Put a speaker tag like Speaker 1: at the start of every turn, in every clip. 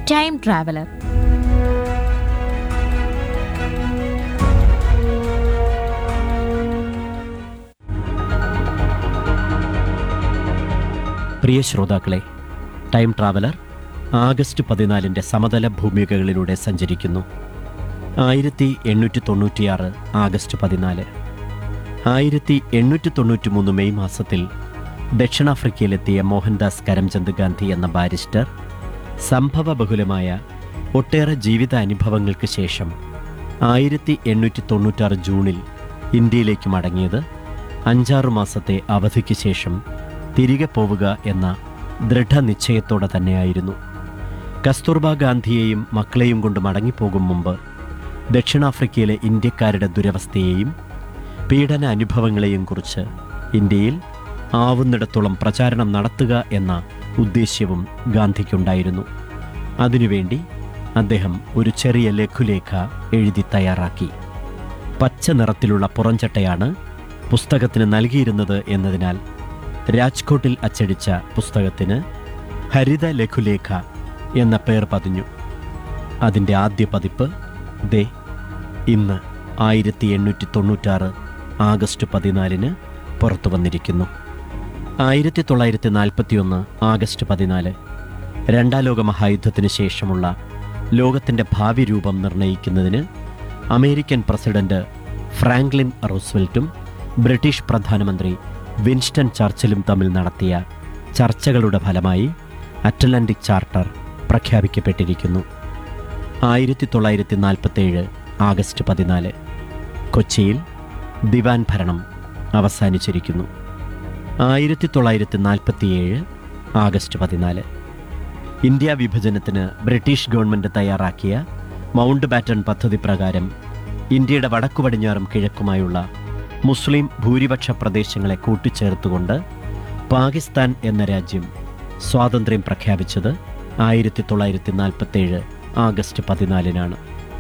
Speaker 1: time traveller
Speaker 2: പ്രിയ ശ്രോതാക്കളെ time traveller August പതിനാലിൻ്റെ സമതല ഭൂമികകളിലൂടെ സഞ്ചരിക്കുന്നു ആയിരത്തി എണ്ണൂറ്റി തൊണ്ണൂറ്റിയാറ് ആഗസ്റ്റ് പതിനാല് ആയിരത്തി എണ്ണൂറ്റി തൊണ്ണൂറ്റി മൂന്ന് മെയ് മാസത്തിൽ ദക്ഷിണാഫ്രിക്കയിലെത്തിയ മോഹൻദാസ് കരംചന്ദ് ഗാന്ധി എന്ന ബാരിസ്റ്റർ സംഭവബഹുലമായ ഒട്ടേറെ ജീവിത അനുഭവങ്ങൾക്ക് ശേഷം ആയിരത്തി എണ്ണൂറ്റി തൊണ്ണൂറ്റാറ് ജൂണിൽ ഇന്ത്യയിലേക്ക് മടങ്ങിയത് അഞ്ചാറു മാസത്തെ അവധിക്ക് ശേഷം തിരികെ പോവുക എന്ന ദൃഢനിശ്ചയത്തോടെ തന്നെയായിരുന്നു കസ്തൂർബ ഗാന്ധിയെയും മക്കളെയും കൊണ്ട് മടങ്ങിപ്പോകും മുമ്പ് ദക്ഷിണാഫ്രിക്കയിലെ ഇന്ത്യക്കാരുടെ ദുരവസ്ഥയെയും പീഡന അനുഭവങ്ങളെയും കുറിച്ച് ഇന്ത്യയിൽ ആവുന്നിടത്തോളം പ്രചാരണം നടത്തുക എന്ന ഉദ്ദേശ്യവും ഗാന്ധിക്കുണ്ടായിരുന്നു അതിനുവേണ്ടി അദ്ദേഹം ഒരു ചെറിയ ലഘുലേഖ എഴുതി തയ്യാറാക്കി പച്ച നിറത്തിലുള്ള പുറംചട്ടയാണ് പുസ്തകത്തിന് നൽകിയിരുന്നത് എന്നതിനാൽ രാജ്കോട്ടിൽ അച്ചടിച്ച പുസ്തകത്തിന് ഹരിത ലഘുലേഖ എന്ന പേർ പതിഞ്ഞു അതിൻ്റെ ആദ്യ പതിപ്പ് ദേ ഇന്ന് ആയിരത്തി എണ്ണൂറ്റി തൊണ്ണൂറ്റാറ് ആഗസ്റ്റ് പതിനാലിന് പുറത്തു വന്നിരിക്കുന്നു ആയിരത്തി തൊള്ളായിരത്തി നാൽപ്പത്തിയൊന്ന് ആഗസ്റ്റ് പതിനാല് രണ്ടാം ലോക മഹായുദ്ധത്തിന് ശേഷമുള്ള ലോകത്തിൻ്റെ ഭാവി രൂപം നിർണ്ണയിക്കുന്നതിന് അമേരിക്കൻ പ്രസിഡന്റ് ഫ്രാങ്ക്ലിൻ റൂസ്വെൽറ്റും ബ്രിട്ടീഷ് പ്രധാനമന്ത്രി വിൻസ്റ്റൺ ചർച്ചിലും തമ്മിൽ നടത്തിയ ചർച്ചകളുടെ ഫലമായി അറ്റ്ലാന്റിക് ചാർട്ടർ പ്രഖ്യാപിക്കപ്പെട്ടിരിക്കുന്നു ആയിരത്തി തൊള്ളായിരത്തി നാൽപ്പത്തേഴ് ആഗസ്റ്റ് പതിനാല് കൊച്ചിയിൽ ദിവാൻ ഭരണം അവസാനിച്ചിരിക്കുന്നു ആയിരത്തി തൊള്ളായിരത്തി നാൽപ്പത്തിയേഴ് ആഗസ്റ്റ് പതിനാല് ഇന്ത്യ വിഭജനത്തിന് ബ്രിട്ടീഷ് ഗവൺമെൻറ് തയ്യാറാക്കിയ മൗണ്ട് ബാറ്റൺ പദ്ധതി പ്രകാരം ഇന്ത്യയുടെ വടക്കു പടിഞ്ഞാറും കിഴക്കുമായുള്ള മുസ്ലിം ഭൂരിപക്ഷ പ്രദേശങ്ങളെ കൂട്ടിച്ചേർത്തുകൊണ്ട് പാകിസ്ഥാൻ എന്ന രാജ്യം സ്വാതന്ത്ര്യം പ്രഖ്യാപിച്ചത് ആയിരത്തി തൊള്ളായിരത്തി നാൽപ്പത്തേഴ് ആഗസ്റ്റ് പതിനാലിനാണ്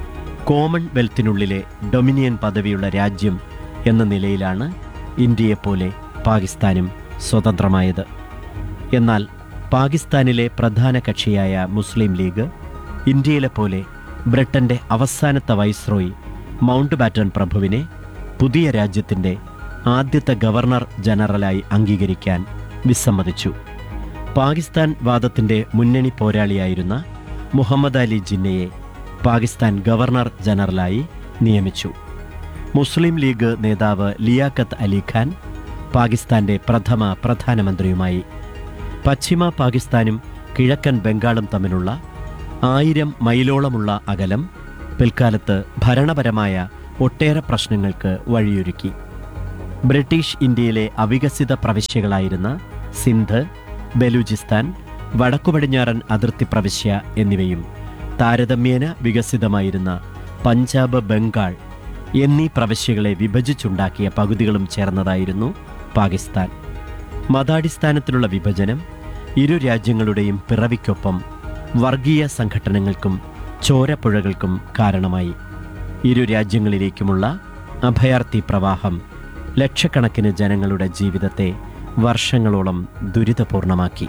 Speaker 2: കോമൺവെൽത്തിനുള്ളിലെ ഡൊമിനിയൻ പദവിയുള്ള രാജ്യം എന്ന നിലയിലാണ് ഇന്ത്യയെപ്പോലെ പാകിസ്ഥാനും സ്വതന്ത്രമായത് എന്നാൽ പാകിസ്ഥാനിലെ പ്രധാന കക്ഷിയായ മുസ്ലിം ലീഗ് ഇന്ത്യയിലെ പോലെ ബ്രിട്ടന്റെ അവസാനത്തെ വൈസ്രോയി മൗണ്ട് ബാറ്റൺ പ്രഭുവിനെ പുതിയ രാജ്യത്തിൻ്റെ ആദ്യത്തെ ഗവർണർ ജനറലായി അംഗീകരിക്കാൻ വിസമ്മതിച്ചു പാകിസ്ഥാൻ വാദത്തിൻ്റെ മുന്നണി പോരാളിയായിരുന്ന മുഹമ്മദ് അലി ജിന്നയെ പാകിസ്ഥാൻ ഗവർണർ ജനറലായി നിയമിച്ചു മുസ്ലിം ലീഗ് നേതാവ് ലിയാഖത്ത് അലി ഖാൻ പാകിസ്ഥാന്റെ പ്രഥമ പ്രധാനമന്ത്രിയുമായി പശ്ചിമ പാകിസ്ഥാനും കിഴക്കൻ ബംഗാളും തമ്മിലുള്ള ആയിരം മൈലോളമുള്ള അകലം പിൽക്കാലത്ത് ഭരണപരമായ ഒട്ടേറെ പ്രശ്നങ്ങൾക്ക് വഴിയൊരുക്കി ബ്രിട്ടീഷ് ഇന്ത്യയിലെ അവികസിത പ്രവിശ്യകളായിരുന്ന സിന്ധ് ബലൂചിസ്ഥാൻ വടക്കുപടിഞ്ഞാറൻ അതിർത്തി പ്രവിശ്യ എന്നിവയും താരതമ്യേന വികസിതമായിരുന്ന പഞ്ചാബ് ബംഗാൾ എന്നീ പ്രവിശ്യകളെ വിഭജിച്ചുണ്ടാക്കിയ പകുതികളും ചേർന്നതായിരുന്നു പാകിസ്ഥാൻ മതാടിസ്ഥാനത്തിലുള്ള വിഭജനം ഇരു രാജ്യങ്ങളുടെയും പിറവിക്കൊപ്പം വർഗീയ സംഘടനകൾക്കും ചോരപ്പുഴകൾക്കും കാരണമായി ഇരു രാജ്യങ്ങളിലേക്കുമുള്ള അഭയാർത്ഥി പ്രവാഹം ലക്ഷക്കണക്കിന് ജനങ്ങളുടെ ജീവിതത്തെ വർഷങ്ങളോളം ദുരിതപൂർണമാക്കി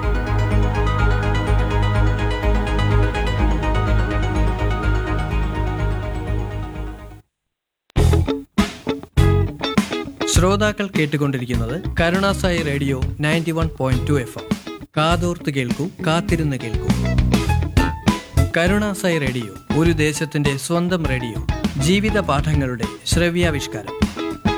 Speaker 3: ശ്രോതാക്കൾ കേട്ടുകൊണ്ടിരിക്കുന്നത് കരുണാസായി radio ninety one point two F M കാതോർത്ത് കേൾക്കൂ കാത്തിരുന്ന് കേൾക്കൂ കരുണാസായി റേഡിയോ ഒരു ദേശത്തിന്റെ സ്വന്തം റേഡിയോ ജീവിത പാഠങ്ങളുടെ ശ്രവ്യാവിഷ്കാരം